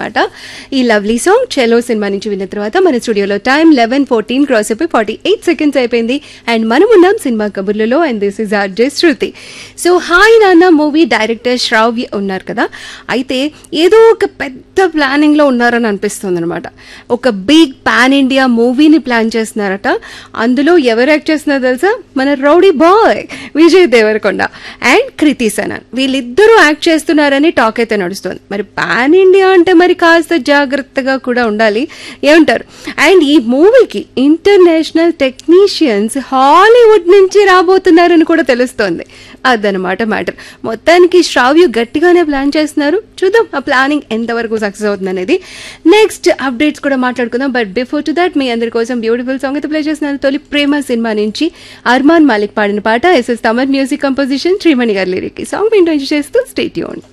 అనమాట ఈ lovely song చెలో సినిమా నుంచి విన్న తర్వాత మన స్టూడియోలో టైం లెవెన్ ఫోర్టీన్ క్రాస్ అయిపోయి ఫార్టీ ఎయిట్ సెకండ్స్ అయిపోయింది అండ్ మనం ఉన్నాం సినిమా కబుర్లలో and this is R J Shruti so hi Nanna movie director Sravya ఉన్నారు కదా అయితే ఏదో ఒక పెద్ద ప్లానింగ్లో ఉన్నారని అనిపిస్తుంది అనమాట ఒక బిగ్ పాన్ ఇండియా మూవీని ప్లాన్ చేస్తున్నారట అందులో ఎవరు యాక్ట్ చేస్తున్నారో తెలుసా మన rowdy boy Vijay Deverakonda and Kriti Sanon వీళ్ళిద్దరూ యాక్ట్ చేస్తున్నారని టాక్ అయితే నడుస్తుంది మరి పాన్ ఇండియా అంటే మరి కాస్త జాగ్రత్తగా కూడా ఉండాలి ఏమంటారు అండ్ ఈ మూవీకి ఇంటర్నేషనల్ టెక్నీషియన్స్ హాలీవుడ్ నుంచి రాబోతున్నారని కూడా తెలుస్తోంది అదనమాట మ్యాటర్ మొత్తానికి శ్రావ్యు గట్టిగానే ప్లాన్ చేస్తున్నారు చూద్దాం ఆ ప్లానింగ్ ఎంతవరకు సక్సెస్ అవుతుంది అనేది నెక్స్ట్ అప్డేట్స్ కూడా మాట్లాడుకుందాం బట్ బిఫోర్ టు దట్ మీ అందరి కోసం బ్యూటిఫుల్ సాంగ్ అయితే ప్లే చేస్తున్నాను తొలి ప్రేమ సినిమా నుంచి అర్మాన్ మాలిక్ పాడిన పాట SS Thaman music composition Srimani గారి లిరిక్ ఈ సాంగ్ వింటూ చేస్తూ స్టేట్ యూన్